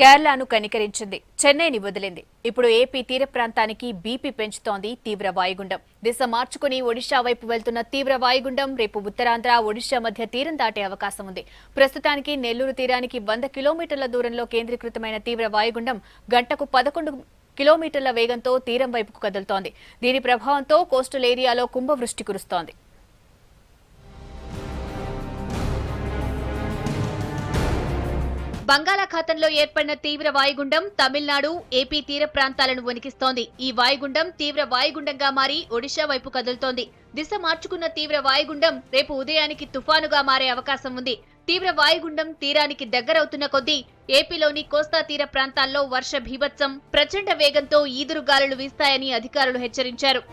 కేరళను కనికరించింది చెన్నైని వదిలింది ఇప్పుడు ఏపీ తీర ప్రాంతానికి బీపీ పెంచుతోంది తీవ్ర వాయుగుండం దిశ మార్చుకుని ఒడిశా వైపు వెళ్తున్న తీవ్ర వాయుగుండం రేపు ఉత్తరాంధ్ర ఒడిశా మధ్య తీరం దాటే అవకాశం ఉంది ప్రస్తుతానికి నెల్లూరు తీరానికి వంద కిలోమీటర్ల దూరంలో కేంద్రీకృతమైన తీవ్ర వాయుగుండం గంటకు పదకొండు కిలోమీటర్ల వేగంతో తీరం వైపుకు కదులుతోంది దీని ప్రభావంతో కోస్టల్ ఏరియాలో కుంభవృష్టి కురుస్తోంది బంగాళాఖాతంలో ఏర్పడిన తీవ్ర వాయుగుండం తమిళనాడు ఏపీ తీర ప్రాంతాలను వణికిస్తోంది ఈ వాయుగుండం తీవ్ర వాయుగుండంగా మారి ఒడిశా వైపు కదులుతోంది దిశ మార్చుకున్న తీవ్ర వాయుగుండం రేపు ఉదయానికి తుఫానుగా మారే అవకాశం ఉంది తీవ్ర వాయుగుండం తీరానికి దగ్గరవుతున్న కొద్దీ ఏపీలోని కోస్తా తీర ప్రాంతాల్లో వర్ష భీభత్సం ప్రచండ వేగంతో ఈదురుగాలులు వీస్తాయని అధికారులు హెచ్చరించారు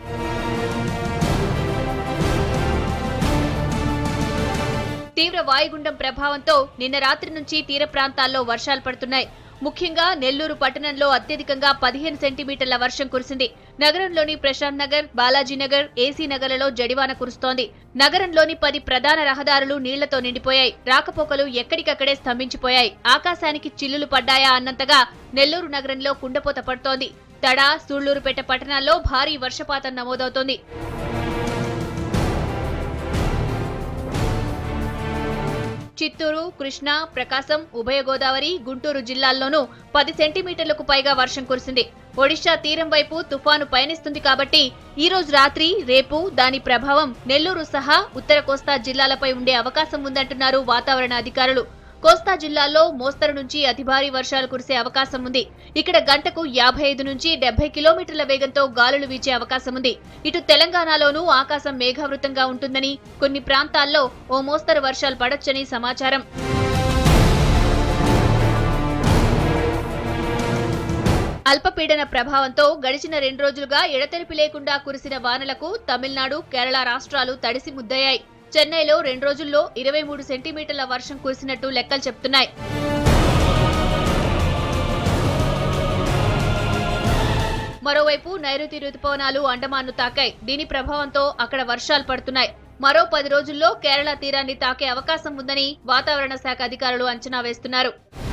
తీవ్ర వాయుగుండం ప్రభావంతో నిన్న రాత్రి నుంచి తీర ప్రాంతాల్లో వర్షాలు పడుతున్నాయి ముఖ్యంగా నెల్లూరు పట్టణంలో అత్యధికంగా పదిహేను సెంటీమీటర్ల వర్షం కురిసింది నగరంలోని ప్రశాంత్ నగర్ బాలాజీనగర్ ఏసీ నగర్లలో జడివాన కురుస్తోంది నగరంలోని పది ప్రధాన రహదారులు నీళ్లతో నిండిపోయాయి రాకపోకలు ఎక్కడికక్కడే స్తంభించిపోయాయి ఆకాశానికి చిల్లులు పడ్డాయా అన్నంతగా నెల్లూరు నగరంలో కుండపోత పడుతోంది తడ సూళ్లూరుపేట పట్టణాల్లో భారీ వర్షపాతం నమోదవుతోంది చిత్తూరు కృష్ణా ప్రకాశం ఉభయ గోదావరి గుంటూరు జిల్లాల్లోనూ పది సెంటీమీటర్లకు పైగా వర్షం కురిసింది ఒడిశా తీరం వైపు తుఫాను పయనిస్తుంది కాబట్టి ఈ రోజు రాత్రి రేపు దాని ప్రభావం నెల్లూరు సహా ఉత్తర కోస్తా జిల్లాలపై ఉండే అవకాశం ఉందంటున్నారు వాతావరణ అధికారులు కోస్తా జిల్లాల్లో మోస్తరు నుంచి అతి భారీ వర్షాలు కురిసే అవకాశం ఉంది ఇక్కడ గంటకు యాభై ఐదు నుంచి డెబ్బై కిలోమీటర్ల వేగంతో గాలులు వీచే అవకాశం ఉంది ఇటు తెలంగాణలోనూ ఆకాశం మేఘావృతంగా ఉంటుందని కొన్ని ప్రాంతాల్లో ఓ మోస్తరు వర్షాలు పడొచ్చని సమాచారం అల్పపీడన ప్రభావంతో గడిచిన రెండు రోజులుగా ఎడతెరిపి లేకుండా కురిసిన వానలకు తమిళనాడు కేరళ రాష్ట్రాలు తడిసి ముద్దయ్యాయి చెన్నైలో రెండు రోజుల్లో ఇరవై మూడు సెంటీమీటర్ల వర్షం కురిసినట్టు లెక్కలు చెప్తున్నాయి మరోవైపు నైరుతి రుతుపవనాలు అండమాన్ను తాకాయి దీని ప్రభావంతో అక్కడ వర్షాలు పడుతున్నాయి మరో పది రోజుల్లో కేరళ తీరాన్ని తాకే అవకాశం ఉందని వాతావరణ శాఖ అధికారులు అంచనా వేస్తున్నారు